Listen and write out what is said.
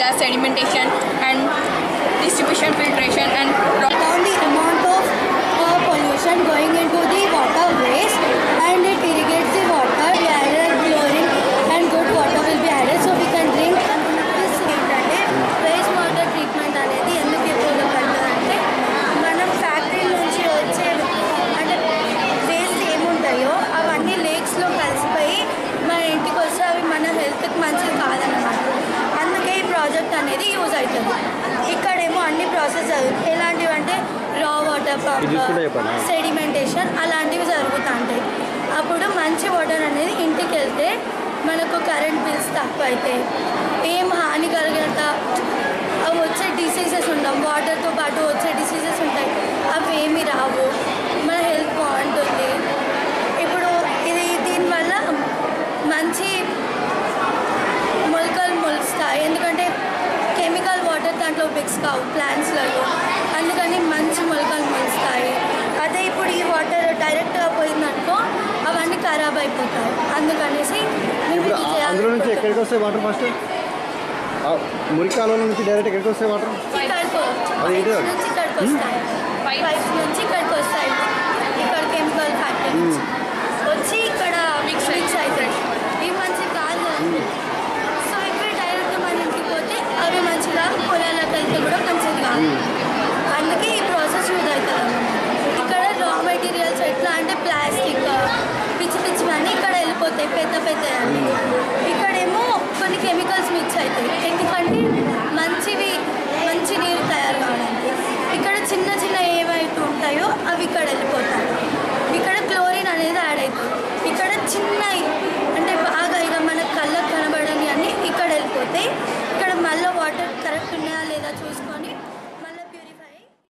gas sedimentation and distribution filtration and down the amount of uh, pollution going into the waterways and it irrigates the water. We added chlorine and good water will be added so we can drink. This ఏంటంటే waste water treatment అనేది ఎందుకు ఉపయోగపడుతుంది అంటే మనం factory నుంచి వచ్చే అంటే waste ఏముంటాయో అవన్నీ లేక్స్లో కలిసిపోయి మన ఇంటికి వస్తే అవి మన హెల్త్కి మంచిది కాదన్నమాట అందుకే ఈ ప్రాజెక్ట్ అనేది యూజ్ అవుతుంది ఇక్కడేమో అన్ని ప్రాసెస్ జరుగుతాయి ఎలాంటివి అంటే రా వాటర్ ఇది చూసుకుంటే చెప్పండి. సెడిమెంటేషన్ అలాంటివి జరుగుతూ ఉంటాయి అప్పుడు మంచి వాటర్ అనేది ఇంటికి వెళ్తే మనకు కరెంట్ బిల్స్ తక్కువ అవుతాయి ఏం హాని కలగట అవి వచ్చే డిసీజెస్ ఉండవు వాటర్తో పాటు వచ్చే డిసీజెస్ ఉంటాయి అవి ఏమి రావు మన హెల్త్ బాగుంటుంది ఇప్పుడు ఇది దీనివల్ల మంచి మొలకలు మొలుస్తాయి ఎందుకంటే కెమికల్ వాటర్ దాంట్లో మిక్స్ కావు ప్లాంట్స్లలో అందుకని మంచి మొలకలు మొలుస్తాయి అదే ఇప్పుడు ఈ వాటర్ డైరెక్ట్గా పోయిందనుకో అవన్నీ ఖరాబ్ అయిపోతాయి అందుకనేసి మేము ఇప్పుడు ఇది ఆ- అందులో నుంచి చేయాలి ఎక్కడికి వస్తాయి వాటర్ ఫస్ట్ మురికి కాలువల నుంచి డైరెక్ట్ ఎక్కడికి వస్తాయి వాటర్ ఇక్కడికి అది ఏంటి? పైప్స్ నుంచి ఇక్కడికి వస్తాయి Pipes. పైప్స్ నుంచి ఇక్కడికి వస్తాయి ఇక్కడ కెమికల్ ఫ్యాక్టరీ నుంచి వచ్చి ఇక్కడ మిక్స్ మిక్స్ అవుతాయి ఇవి మంచి కాదు కదండి. సో ఇవి డైరెక్ట్ మన ఇంటికి పోతే అవి మంచిగా పొలాలకు వెళ్తే కూడా మంచిది కాదు అందుకే ఈ ప్రాసెస్ యూజ్ అవుతుంది అన్నమాట. ఇక్కడ రా మెటీరియల్స్ ఎట్లా అంటే ప్లాస్టిక్ పిచ్చి పిచ్చివన్నీ ఇక్కడ వెళ్ళిపోతాయి పెద్ద పెద్ద అన్నీ ఇక్కడేమో కొన్ని కెమికల్స్ మిక్స్ అవుతాయి ఎందుకంటే మంచివి మంచి నీరు తయారు కావడానికి ఇక్కడ చిన్న చిన్న ఏవైతే ఉంటాయో అవి ఇక్కడ వెళ్ళిపోతాయి ఇక్కడ క్లోరిన్ అనేది యాడ్ అవుతుంది ఇక్కడ చిన్న అంటే బాగా ఇక మన కళ్ళకు కనబడని అన్నీ ఇక్కడ వెళ్ళిపోతాయి ఇక్కడ మళ్ళీ వాటర్ కరెక్ట్ ఉన్నాయా లేదా చూసుకొని